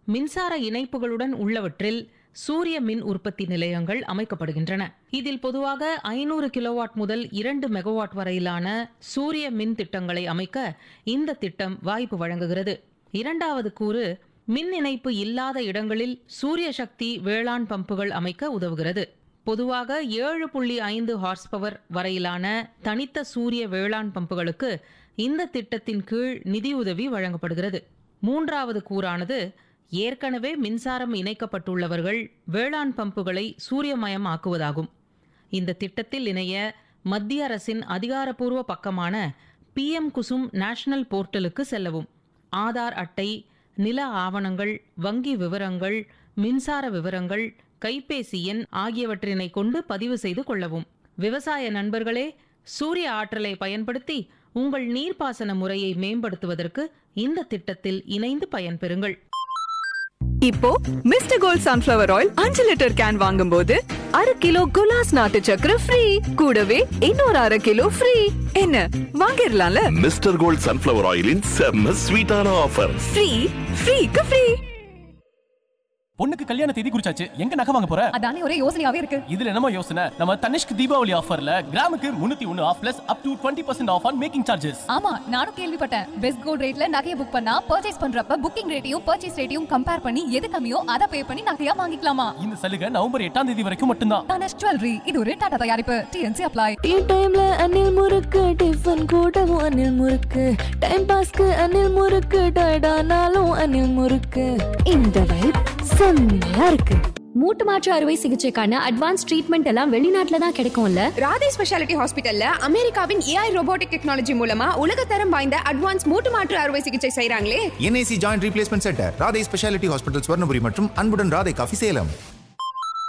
மின்சார இணைப்புகளுடன் உள்ளவற்றில் சூரிய மின் உற்பத்தி நிலையங்கள் அமைக்கப்படுகின்றன இதில் பொதுவாக ஐநூறு கிலோவாட் முதல் இரண்டு மெகாவாட் வரையிலான சூரிய மின் திட்டங்களை அமைக்க இந்த திட்டம் வாய்ப்பு வழங்குகிறது இரண்டாவது கூறு மின் இணைப்பு இல்லாத இடங்களில் சூரிய சக்தி வேளாண் பம்புகள் அமைக்க உதவுகிறது பொதுவாக ஏழு புள்ளி ஐந்து ஹார்ஸ் பவர் வரையிலான தனித்த சூரிய வேளாண் பம்புகளுக்கு இந்த திட்டத்தின் கீழ் நிதியுதவி வழங்கப்படுகிறது மூன்றாவது கூறானது ஏற்கனவே மின்சாரம் இணைக்கப்பட்டுள்ளவர்கள் வேளாண் பம்புகளை சூரியமயம் ஆக்குவதாகும் இந்த திட்டத்தில் இணைய மத்திய அரசின் அதிகாரப்பூர்வ பக்கமான பிஎம் குசும் நேஷனல் போர்ட்டலுக்கு செல்லவும் ஆதார் அட்டை நில ஆவணங்கள் வங்கி விவரங்கள் மின்சார விவரங்கள் கைபேசி எண் ஆகியவற்றினை கொண்டு பதிவு செய்து கொள்ளவும் விவசாய நண்பர்களே சூரிய ஆற்றலை பயன்படுத்தி உங்கள் நீர்ப்பாசன முறையை மேம்படுத்துவதற்கு இந்த திட்டத்தில் இணைந்து பயன்பெறுங்கள் இப்போ மிஸ்டர் கோல்ட் சன்ஃபிளவர் ஆயில் அஞ்சு லிட்டர் கேன் வாங்கும்போது அரை கிலோ குலாஸ் நாட்டு சக்கரை ஃப்ரீ கூடவே இன்னொரு அரை கிலோ ஃப்ரீ என்ன வாங்கிடலாம்ல மிஸ்டர் கோல்ட் சன்ஃபிளவர் ஆயிலின் செம்ம ஸ்வீட்டான ஆஃபர் ஃப்ரீ ஃப்ரீக்கு ஃப்ரீ பொண்ணுக்கு கல்யாண தேதி குறிச்சாச்சு எங்க நகை வாங்க போற அதானே ஒரே யோசனையாவே இருக்கு இதுல என்னமோ யோசனை நம்ம தனிஷ்க் தீபாவளி ஆஃபர்ல கிராமுக்கு முன்னூத்தி ஒன்னு off plus up to twenty percent off on making charges ஆமா நானும் கேள்விப்பட்டேன் பெஸ்ட் கோல்ட் ரேட்ல நகையை புக் பண்ணா பர்ச்சேஸ் பண்றப்ப புக்கிங் ரேட்டையும் பர்ச்சேஸ் ரேட்டையும் கம்பேர் பண்ணி எது கம்மியோ அதை பே பண்ணி நகையா வாங்கிக்கலாமா இந்த சலுகை நவம்பர் எட்டாம் தேதி வரைக்கும் மட்டும்தான் தனஷ் ஜுவல்லரி இது ஒரு டாடா தயாரிப்பு டிஎன்சி அப்ளை டீ டைம்ல அணில் முறுக்கு டிஃபன் கூடவும் அணில் முறுக்கு டைம் பாஸ்க்கு அணில் முறுக்கு டயர்டானாலும் அணில் முறுக்கு இந்த வைப் செம்மையா இருக்கு மூட்டு மாற்று அறுவை சிகிச்சைக்கான அட்வான்ஸ் ட்ரீட்மெண்ட் எல்லாம் வெளிநாட்டுல தான் கிடைக்கும்ல ராதே ஸ்பெஷாலிட்டி ஹாஸ்பிட்டல்ல அமெரிக்காவின் ஏஐ ரோபோட்டிக் டெக்னாலஜி மூலமா உலகத்தரம் வாய்ந்த அட்வான்ஸ் மூட்டு மாற்று அறுவை சிகிச்சை செய்றாங்களே NIC joint replacement centre Radhai speciality hospital Swarnapuri மற்றும் அன்புடன் ராதை காஃபி சேலம்